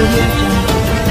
audio jungle.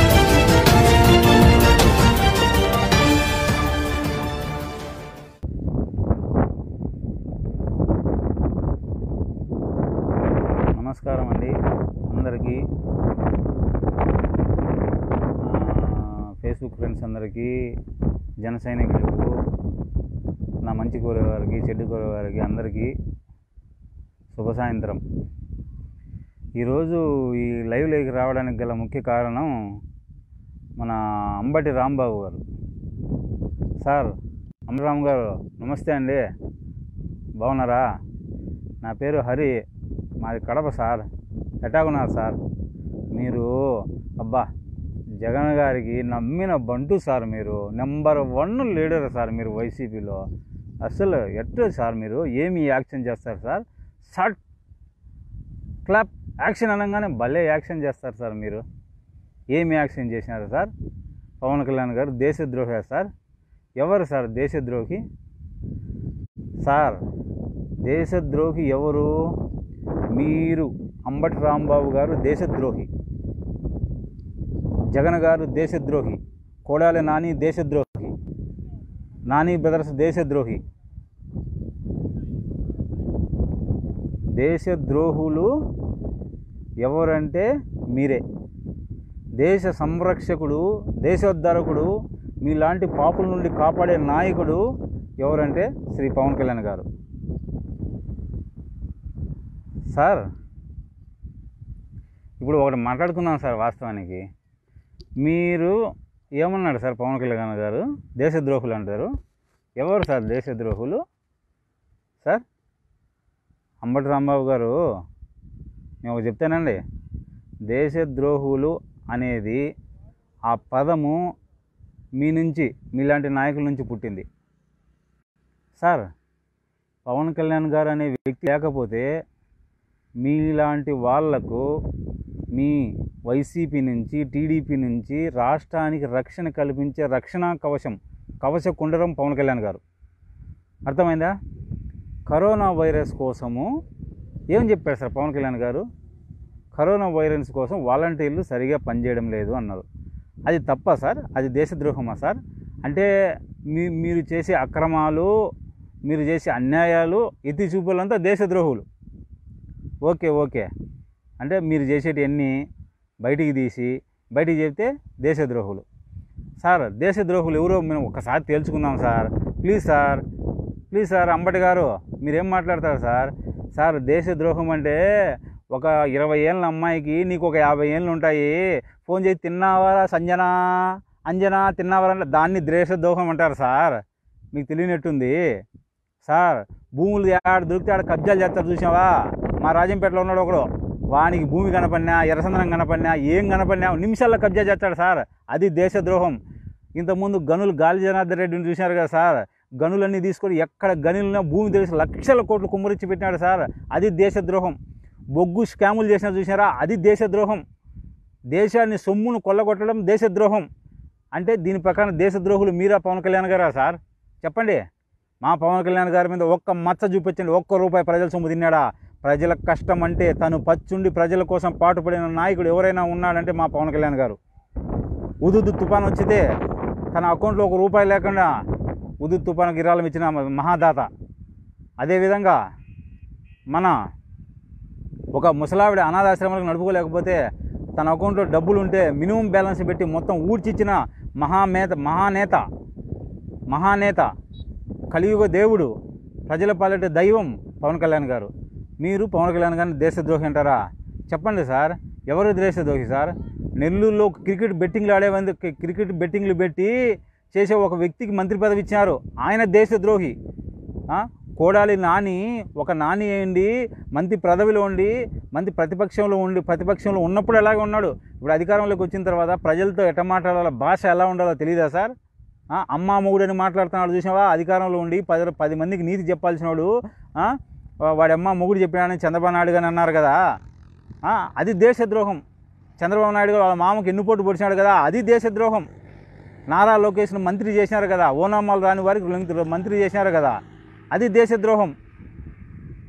నమస్కారం అండి అందరికీ ఆ, ఫేస్బుక్ ఫ్రెండ్స్ అందరికీ జన సైనికులకు నా మంచి కోరేవారికి చెడ్డు కోరేవారికి అందరికీ శుభ సాయంత్రం ఈరోజు ఈ లైవ్లోకి రావడానికి గల ముఖ్య కారణం మన అంబటి రాంబాబు గారు సార్ అంబరామ్ గారు నమస్తే అండి బాగున్నారా నా పేరు హరి మాది కడప సార్ ఎట్టాగున్నారు సార్ మీరు అబ్బా జగన్ గారికి నమ్మిన బంటు సార్ మీరు నెంబర్ వన్ లీడర్ సార్ మీరు వైసీపీలో అసలు ఎట్లా సార్ మీరు ఏమి యాక్షన్ చేస్తారు సార్ షార్ట్ క్లాప్ యాక్షన్ అనగానే భలే యాక్షన్ చేస్తారు సార్ మీరు ఏమి యాక్షన్ చేసినారు సార్ పవన్ కళ్యాణ్ గారు దేశద్రోహి సార్ ఎవరు సార్ దేశద్రోహి సార్ దేశద్రోహి ఎవరు మీరు అంబటి రాంబాబు గారు దేశద్రోహి జగన్ గారు దేశద్రోహి కోడాలి నాని దేశద్రోహి నాని బ్రదర్స్ దేశద్రోహి దేశద్రోహులు ఎవరంటే మీరే దేశ సంరక్షకుడు దేశోద్ధరకుడు మీలాంటి పాపుల నుండి కాపాడే నాయకుడు ఎవరంటే శ్రీ పవన్ కళ్యాణ్ గారు సార్ ఇప్పుడు ఒకటి మాట్లాడుకుందాం సార్ వాస్తవానికి మీరు ఏమన్నాడు సార్ పవన్ కళ్యాణ్ గారు దేశద్రోహులు అంటారు ఎవరు సార్ దేశద్రోహులు సార్ అంబటి రాంబాబు గారు నేను ఒకటి చెప్తానండి దేశద్రోహులు అనేది ఆ పదము మీ నుంచి మీలాంటి నాయకుల నుంచి పుట్టింది సార్ పవన్ కళ్యాణ్ గారు అనే వ్యక్తి లేకపోతే మీలాంటి వాళ్లకు మీ వైసీపీ నుంచి టీడీపీ నుంచి రాష్ట్రానికి రక్షణ కల్పించే రక్షణ కవచం కవచ కుండరం పవన్ కళ్యాణ్ గారు అర్థమైందా కరోనా వైరస్ కోసము ఏం చెప్పారు సార్ పవన్ కళ్యాణ్ గారు కరోనా వైరస్ కోసం వాలంటీర్లు సరిగా పనిచేయడం లేదు అన్నారు అది తప్ప సార్ అది దేశద్రోహమా సార్ అంటే మీ మీరు చేసే అక్రమాలు మీరు చేసే అన్యాయాలు ఎత్తి చూపులంతా దేశద్రోహులు ఓకే ఓకే అంటే మీరు చేసేటి అన్నీ బయటికి తీసి బయటికి చెప్తే దేశద్రోహులు సార్ దేశద్రోహులు ఎవరో మేము ఒకసారి తేల్చుకుందాం sir please sir please sir Ambati గారు మీరేం మాట్లాడతారు సార్ సార్ దేశద్రోహం అంటే ఒక ఇరవై ఏళ్ళ అమ్మాయికి నీకు ఒక యాభై ఏళ్ళు ఉంటాయి ఫోన్ చేసి తిన్నావారా సంజన అంజనా తిన్నావారా అంటే దాన్ని దేశద్రోహం అంటారు సార్ మీకు తెలియనట్టుంది సార్ భూములు ఆడ దొరికితే ఆడ కబ్జాలు చేస్తారు చూసావా మా రాజంపేటలో ఉన్నాడు ఒకడు వానికి భూమి కనపడినా ఎర్రసందనం కనపడినా ఏం కనపడినా నిమిషాల్లో కబ్జా చేస్తాడు సార్ అది దేశద్రోహం ఇంతకుముందు గనులు గాలి జనార్దన్ రెడ్డిని చూశారు కదా సార్ గనులన్నీ తీసుకొని ఎక్కడ గనులున్నా భూమి తెలిసి లక్షల కోట్లు కుమ్మరించి పెట్టినాడు సార్ అది దేశద్రోహం బొగ్గు స్కాములు చేసినా చూసారా అది దేశద్రోహం దేశాన్ని సొమ్మును కొల్లగొట్టడం దేశద్రోహం అంటే దీని ప్రకారం దేశద్రోహులు మీరా పవన్ కళ్యాణ్ గారా సార్ చెప్పండి మా పవన్ కళ్యాణ్ గారి మీద ఒక్క మచ్చ చూపించండి ఒక్క రూపాయి ప్రజల సొమ్ము తిన్నాడా ప్రజల కష్టం అంటే తను పచ్చుండి ప్రజల కోసం పాటుపడిన నాయకుడు ఎవరైనా ఉన్నాడంటే మా పవన్ కళ్యాణ్ గారు ఉదుదు తుఫాన్ వచ్చితే తన అకౌంట్లో ఒక రూపాయి లేకుండా ఉదు తుఫాను గిరాలం ఇచ్చిన మహాదాత అదేవిధంగా మన ఒక ముసలావిడ అనాథాశ్రమాలకు నడుపుకోలేకపోతే తన అకౌంట్లో డబ్బులు ఉంటే మినిమం బ్యాలెన్స్ పెట్టి మొత్తం ఊడ్చిచ్చిన మహామేత మహానేత మహానేత కలియుగ దేవుడు ప్రజల పాలిట దైవం పవన్ కళ్యాణ్ గారు మీరు పవన్ కళ్యాణ్ గారిని దేశద్రోహి అంటారా చెప్పండి సార్ ఎవరు దేశద్రోహి సార్ నెల్లూరులో క్రికెట్ బెట్టింగ్లు ఆడేవంది క్రికెట్ బెట్టింగ్లు పెట్టి చేసే ఒక వ్యక్తికి మంత్రి పదవి ఇచ్చారు ఆయన దేశద్రోహి ఆ? కోడాలి నాని ఒక నాని అయ్యండి మంత్రి పదవిలో ఉండి మంత్రి ప్రతిపక్షంలో ఉండి ప్రతిపక్షంలో ఉన్నప్పుడు ఎలాగే ఉన్నాడు ఇప్పుడు అధికారంలోకి వచ్చిన తర్వాత ప్రజలతో ఎట్ట మాట్లాడాలో భాష ఎలా ఉండాలో తెలియదా సార్ ఆ, అమ్మా మొగుడని మాట్లాడుతున్నాడు చూసావా అధికారంలో ఉండి పది పది మందికి నీతి చెప్పాల్సిన వాడు ఆ, వాడి అమ్మ మొగుడు చెప్పినాడని చంద్రబాబు నాయుడు గారు అన్నారు కదా ఆ, అది దేశద్రోహం చంద్రబాబు నాయుడు గారు వాళ్ళ మామకి ఎన్నుపోటు పొడిచినాడు కదా అది దేశద్రోహం నారా లోకేష్ను మంత్రి చేసినారు కదా ఓనామాలు రాని వారికి మంత్రి చేసినారు కదా అది దేశద్రోహం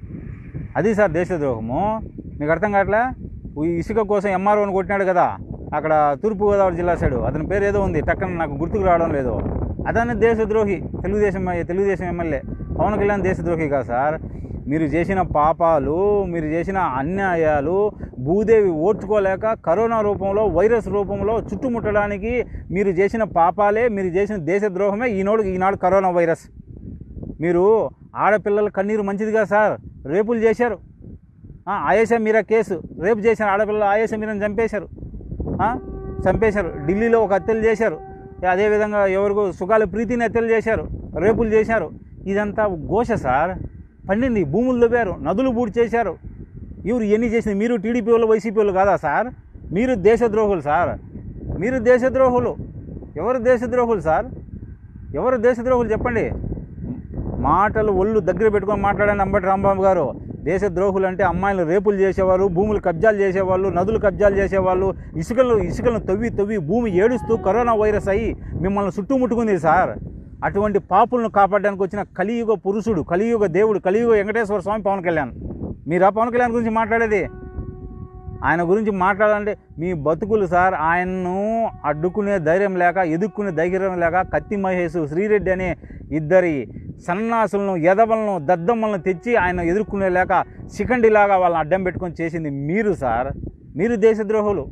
అది సార్ దేశద్రోహము మీకు అర్థం కావట్లే ఈ ఇసుక కోసం ఎంఆర్ఓని కొట్టినాడు కదా అక్కడ తూర్పుగోదావరి జిల్లా సైడు అతని పేరు ఏదో ఉంది టక్కన నాకు గుర్తుకు రావడం లేదు అతన్ని దేశద్రోహి తెలుగుదేశం తెలుగుదేశం ఎమ్మెల్యే పవన్ కళ్యాణ్ దేశద్రోహి కాదు సార్ మీరు చేసిన పాపాలు మీరు చేసిన అన్యాయాలు భూదేవి ఓర్చుకోలేక కరోనా రూపంలో వైరస్ రూపంలో చుట్టుముట్టడానికి మీరు చేసిన పాపాలే మీరు చేసిన దేశద్రోహమే ఈనాడు ఈనాడు కరోనా వైరస్ మీరు ఆడపిల్లల కన్నీరు మంచిదిగా సార్ రేపులు చేశారు ఆ, ఆయేషా మీరా కేసు రేపు చేశారు ఆడపిల్లలు ఆయేషా మీరని చంపేశారు ఆ, చంపేశారు ఢిల్లీలో ఒక హత్యలు చేశారు అదేవిధంగా ఎవరికి సుగాలి ప్రీతిని హత్యలు చేశారు రేపులు చేశారు ఇదంతా ఘోష సార్ పండింది భూములు దువ్వారు నదులు బూడి చేశారు ఎవరు ఎన్ని చేసింది మీరు టీడీపీ వాళ్ళు వైసీపీ వాళ్ళు కాదా సార్ మీరు దేశద్రోహులు సార్ మీరు దేశద్రోహులు ఎవరు దేశద్రోహులు సార్ ఎవరు దేశద్రోహులు చెప్పండి మాటలు ఒళ్ళు దగ్గర పెట్టుకొని మాట్లాడండి అంబటి రాంబాబు గారు దేశద్రోహులు అంటే అమ్మాయిలు రేపులు చేసేవాళ్ళు భూములు కబ్జాలు చేసేవాళ్ళు నదులు కబ్జాలు చేసేవాళ్ళు ఇసుకలు ఇసుకలను తవ్వి తవ్వి భూమి ఏడుస్తూ కరోనా వైరస్ అయ్యి మిమ్మల్ని చుట్టుముట్టుకుంది సార్ అటువంటి పాపులను కాపాడడానికి వచ్చిన కలియుగ పురుషుడు కలియుగ దేవుడు కలియుగ వెంకటేశ్వర స్వామి పవన్ కళ్యాణ్ మీరా పవన్ కళ్యాణ్ గురించి మాట్లాడేది ఆయన గురించి మాట్లాడాలంటే మీ బతుకులు సార్ ఆయన్ను అడ్డుకునే ధైర్యం లేక ఎదుక్కునే ధైర్యం లేక కత్తి మహేష్ శ్రీరెడ్డి అనే ఇద్దరి సన్నాసులను ఎదవలను దద్దమ్మలను తెచ్చి ఆయన ఎదుర్కొనే లేక శిఖండిలాగా వాళ్ళని అడ్డం పెట్టుకొని చేసింది మీరు సార్ మీరు దేశద్రోహులు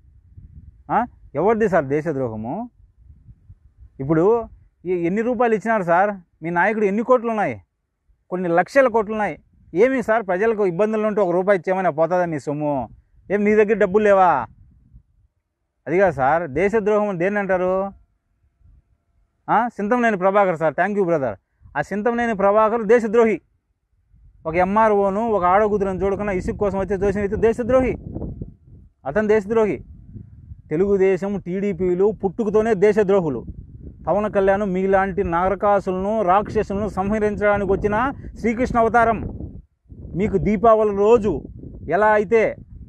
ఆ? ఎవరిది సార్ దేశద్రోహము ఇప్పుడు ఈ- ఎన్ని రూపాయలు ఇచ్చినారు సార్ మీ నాయకుడు ఎన్ని కోట్లు ఉన్నాయి కొన్ని లక్షల కోట్లు ఉన్నాయి ఏమి సార్ ప్రజలకు ఇబ్బందులు ఉంటే ఒక రూపాయి ఇచ్చేమైనా పోతుందా మీ సొమ్ము ఏం నీ దగ్గర డబ్బులు లేవా అదిగా సార్ దేశద్రోహం దేన్ని అంటారు ఆ, Chintamaneni Prabhakar sir thank you brother ఆ సింతంనేని ప్రభాకర్ దేశద్రోహి ఒక ఎంఆర్ఓను ఒక ఆడగుతులను చూడకుండా ఇసుక కోసం వచ్చే చూసిన వ్యక్తి దేశద్రోహి అతను దేశద్రోహి తెలుగుదేశం టీడీపీలు పుట్టుకతోనే దేశద్రోహులు పవన్ కళ్యాణ్ మీలాంటి నరకాసులను రాక్షసులను సంహరించడానికి వచ్చిన శ్రీకృష్ణ అవతారం మీకు దీపావళి రోజు ఎలా అయితే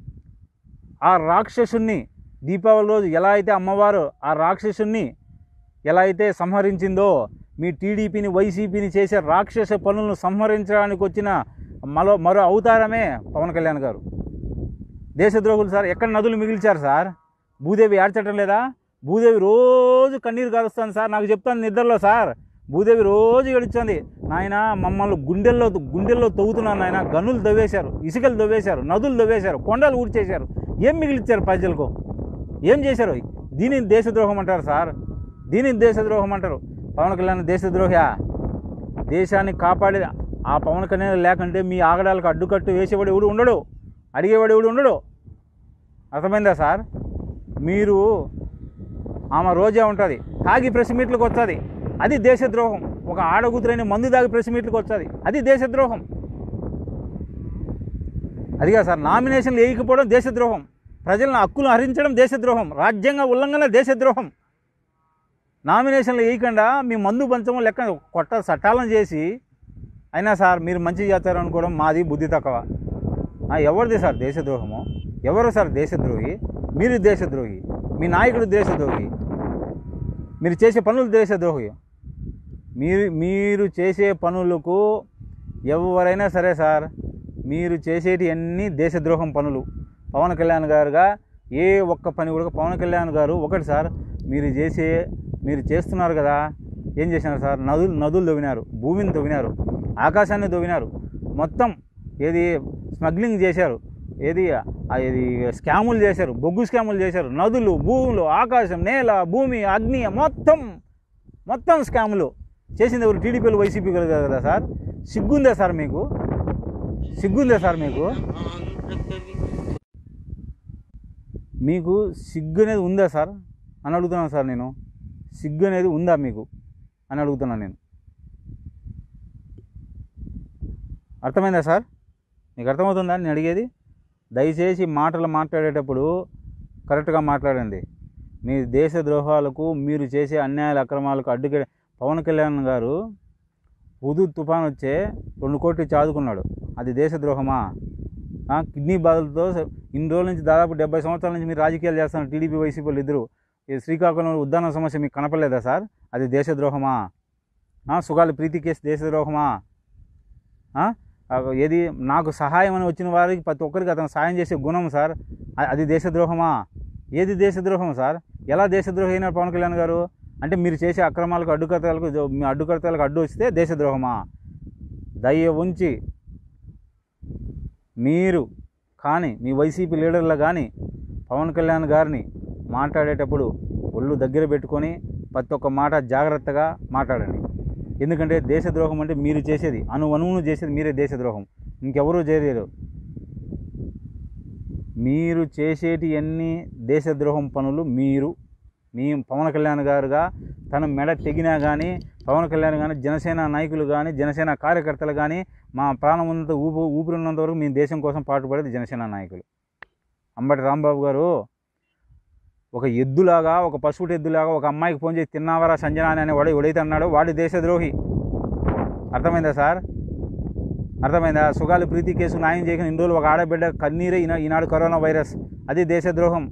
ఆ రాక్షసుణ్ణి దీపావళి రోజు ఎలా అయితే అమ్మవారు ఆ రాక్షసుణ్ణి ఎలా అయితే సంహరించిందో మీ టీడీపీని వైసీపీని చేసే రాక్షస పనులను సంహరించడానికి వచ్చిన మరో మరో అవతారమే పవన్ కళ్యాణ్ గారు దేశద్రోహులు సార్ ఎక్కడ నదులు మిగిల్చారు సార్ భూదేవి ఏడ్చటం లేదా భూదేవి రోజు కన్నీరు కారుస్తుంది సార్ నాకు చెప్తాను నిద్రలో సార్ భూదేవి రోజు ఏడుస్తుంది నాయన మమ్మల్ని గుండెల్లో గుండెల్లో తవ్వుతున్నాను నాయన గనులు దవ్వేశారు ఇసుకలు దవ్వేశారు నదులు దవ్వేశారు కొండలు ఊడ్చేశారు ఏం మిగిలిచ్చారు ప్రజలకు ఏం చేశారు దీనిని దేశద్రోహం అంటారు సార్ దీనిని దేశద్రోహం అంటారు పవన్ కళ్యాణ్ దేశద్రోహా దేశాన్ని కాపాడే ఆ పవన్ కళ్యాణ్ లేకుంటే మీ ఆగడాలకు అడ్డుకట్టు వేసేవాడు ఎవడు ఉండడు అడిగేవాడు ఎవడు ఉండడు అర్థమైందా సార్ మీరు ఆమె రోజే ఉంటుంది తాగి ప్రెస్ మీట్లకు వస్తుంది అది దేశద్రోహం ఒక ఆడగుతురైన మందు దాగి ప్రెస్ మీట్లకు వస్తుంది అది దేశద్రోహం అదిగా సార్ నామినేషన్లు వేయకపోవడం దేశద్రోహం ప్రజలను హక్కులు హరించడం దేశద్రోహం రాజ్యాంగ ఉల్లంఘన దేశద్రోహం నామినేషన్లు వేయకుండా మీ మందు పంచమో లెక్క కొట్ట చట్టాలను చేసి అయినా సార్ మీరు మంచి చేస్తారు అనుకోవడం మాది బుద్ధి తక్కువ ఆ, ఎవరిది సార్ దేశద్రోహము ఎవరు సార్ దేశద్రోహి మీరు దేశద్రోహి మీ నాయకుడు దేశద్రోహి మీరు చేసే పనులు దేశద్రోహి మీరు మీరు చేసే పనులకు ఎవరైనా సరే సార్ మీరు చేసేటి అన్నీ దేశద్రోహం పనులు పవన్ కళ్యాణ్ గారుగా ఏ ఒక్క పని కూడా పవన్ కళ్యాణ్ గారు ఒకటి సార్ మీరు చేసే మీరు చేస్తున్నారు కదా ఏం చేసినారు సార్ నదులు నదులు తవ్వినారు భూమిని తవ్వినారు ఆకాశాన్ని తవ్వినారు మొత్తం ఏది స్మగ్లింగ్ చేశారు ఏది ఆ ఏది స్కాములు చేశారు బొగ్గు స్కాములు చేశారు నదులు భూములు ఆకాశం నేల భూమి అగ్ని మొత్తం మొత్తం స్కాములు చేసింది ఎవరు టీడీపీలు వైసీపీ కదా సార్ సిగ్గుందా సార్ మీకు సిగ్గుందా సార్ మీకు మీకు సిగ్గు అనేది ఉందా సార్ అని అడుగుతున్నాను సార్ నేను సిగ్గు అనేది ఉందా మీకు అని అడుగుతున్నాను నేను అర్థమైందా సార్ మీకు అర్థమవుతుందా నేను అడిగేది దయచేసి మాటలు మాట్లాడేటప్పుడు కరెక్ట్గా మాట్లాడండి మీ దేశ ద్రోహాలకు మీరు చేసే అన్యాయాల అక్రమాలకు అడ్డుకే పవన్ కళ్యాణ్ గారు హుదూ తుఫాన్ వచ్చే రెండు కోట్లు చాదుకున్నాడు అది దేశద్రోహమా ఆ, కిడ్నీ బాధలతో ఇన్ని రోజుల నుంచి దాదాపు డెబ్బై సంవత్సరాల నుంచి మీరు రాజకీయాలు చేస్తున్నారు టీడీపీ వైసీపీ వాళ్ళు ఇద్దరు ఈ శ్రీకాకుళంలో ఉద్దాన సమస్య మీకు కనపడలేదా సార్ అది దేశద్రోహమా ఆ, సుగాలి ప్రీతి కేసు దేశద్రోహమా ఆ? ఆ, ఏది నాకు సహాయం అని వచ్చిన వారికి ప్రతి ఒక్కరికి అతను సాయం చేసే గుణం సార్ అ- అది దేశద్రోహమా ఏది దేశద్రోహం సార్ ఎలా దేశద్రోహి అయినారు పవన్ కళ్యాణ్ గారు అంటే మీరు చేసే అక్రమాలకు అడ్డుకర్తలకు మీ అడ్డుకర్తలకు అడ్డు వస్తే దేశద్రోహమా దయ ఉంచి మీరు కానీ మీ వైసీపీ లీడర్లు కానీ పవన్ కళ్యాణ్ గారిని మాట్లాడేటప్పుడు ఒళ్ళు దగ్గర పెట్టుకొని ప్రతి ఒక్క మాట జాగ్రత్తగా మాట్లాడండి ఎందుకంటే దేశద్రోహం అంటే మీరు చేసేది అను అణువును చేసేది మీరే దేశద్రోహం ఇంకెవరూ చేయలేరు మీరు చేసేటి అన్ని దేశద్రోహం పనులు మీరు మీ పవన్ కళ్యాణ్ గారుగా తన మెడ తెగినా కానీ పవన్ కళ్యాణ్ కానీ జనసేన నాయకులు కానీ జనసేన కార్యకర్తలు కానీ మా ప్రాణం ఉన్నంత ఊపు ఊపిరినంత వరకు మీ దేశం కోసం పాటుపడేది జనసేన నాయకులు అంబటి రాంబాబు గారు ఒక ఎద్దులాగా ఒక పశువుటి ఎద్దులాగా ఒక అమ్మాయికి ఫోన్ చేసి తిన్నావరా సంజన అని వాడు ఎవడైతే అన్నాడో వాడి దేశద్రోహి అర్థమైందా సార్ అర్థమైందా సుగాలి ప్రీతి కేసు న్యాయం చేయకుండా ఇన్ని రోజులు ఒక ఆడబిడ్డ కన్నీరే ఈనా ఈనాడు కరోనా వైరస్ అది దేశద్రోహం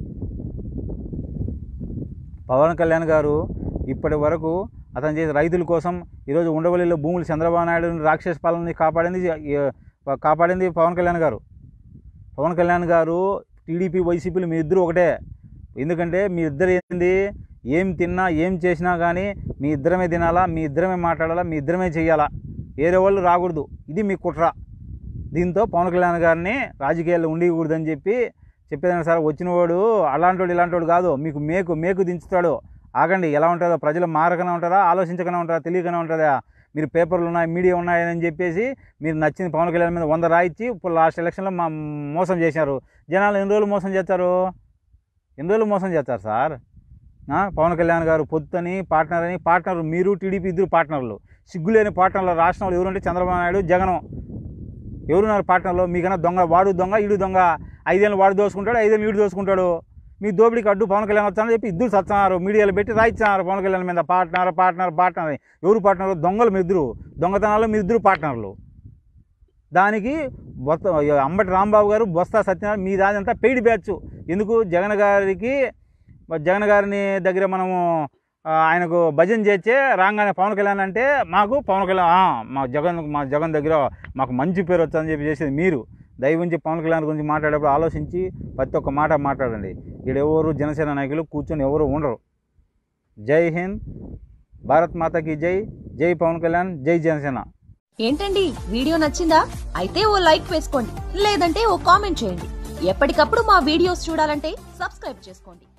పవన్ కళ్యాణ్ గారు ఇప్పటి వరకు అతను చేసే రైతుల కోసం ఈరోజు ఉండవల్లిలో భూములు చంద్రబాబు నాయుడు రాక్షస పాలనని కాపాడింది ఈ- కాపాడింది పవన్ కళ్యాణ్ గారు పవన్ కళ్యాణ్ గారు టీడీపీ వైసీపీలు మీ ఇద్దరు ఒకటే ఎందుకంటే మీ ఇద్దరు ఏంది ఏం తిన్నా ఏం చేసినా కానీ మీ ఇద్దరమే తినాలా మీ ఇద్దరమే మాట్లాడాలా మీ ఇద్దరమే చేయాలా వేరే వాళ్ళు రాకూడదు ఇది మీ కుట్ర దీంతో పవన్ కళ్యాణ్ గారిని రాజకీయాల్లో ఉండకూడదని చెప్పి చెప్పేదాన్ని సార్ వచ్చినవాడు అలాంటోడు ఇలాంటోడు కాదు మీకు మేకు మేకు దించుతాడు ఆగండి ఎలా ఉంటుందో ప్రజలు మారకనే ఉంటారా ఆలోచించకనే ఉంటారా తెలియకనే ఉంటుందా మీరు పేపర్లు ఉన్నాయి మీడియా ఉన్నాయని చెప్పేసి మీరు నచ్చింది పవన్ కళ్యాణ్ మీద వంద రాయిచ్చి ఇప్పుడు లాస్ట్ ఎలక్షన్లో మా మోసం చేశారు జనాలు ఎన్ని రోజులు మోసం చేస్తారు ఎన్ని రోజులు మోసం చేస్తారు సార్ ఆ, పవన్ కళ్యాణ్ గారు పొత్తుని పార్ట్నర్ అని పార్ట్నర్ మీరు టీడీపీ ఇద్దరు పార్ట్నర్లు సిగ్గులేని పార్ట్నర్లు రాష్ట్రంలో ఎవరంటే చంద్రబాబు నాయుడు జగన్ ఎవరున్నారు పార్ట్నర్లో మీకన్నా దొంగ వాడు దొంగ ఈడు దొంగ ఐదేళ్ళు వాడు దోసుకుంటాడు ఐదేళ్ళు ఈడు దోసుకుంటాడు మీ దోపిడికి అడ్డు పవన్ కళ్యాణ్ వచ్చానని చెప్పి ఇద్దరు సత్తున్నారు మీడియాలో పెట్టి రాయిస్తున్నారు పవన్ కళ్యాణ్ మీద పార్ట్నర్ పార్ట్నర్ పార్ట్నర్ అని. ఎవరు పార్ట్నర్ దొంగలు మీ ఇద్దరు దొంగతనాల్లో మీ ఇద్దరు పార్ట్నర్లు దానికి బొత్త అంబటి రాంబాబు గారు బొత్స సత్యనారాయణ మీ దాదంతా పెయిడ్ బ్యాచ్ ఎందుకు జగన్ గారికి జగన్ గారిని దగ్గర మనము ఆ, ఆయనకు భజన చేస్తే రాగానే పవన్ కళ్యాణ్ అంటే మాకు పవన్ కళ్యాణ్ ఆ, మా జగన్ మా జగన్ దగ్గర మాకు మంచి పేరు వచ్చని చెప్పి చేసేది మీరు దయవుంచి పవన్ కళ్యాణ్ గురించి మాట్లాడేటప్పుడు ఆలోచించి ప్రతి ఒక్క మాట మాట్లాడండి ఇక్కడ ఎవరు జనసేన నాయకులు కూర్చొని ఎవరు ఉండరు జై హింద్ భారత్ మాతకి జై జై పవన్ కళ్యాణ్ జై జనసేన ఏంటండి వీడియో నచ్చిందా అయితే ఓ లైక్ వేసుకోండి లేదంటే ఓ కామెంట్ చేయండి ఎప్పటికప్పుడు మా వీడియోస్ చూడాలంటే సబ్స్క్రైబ్ చేసుకోండి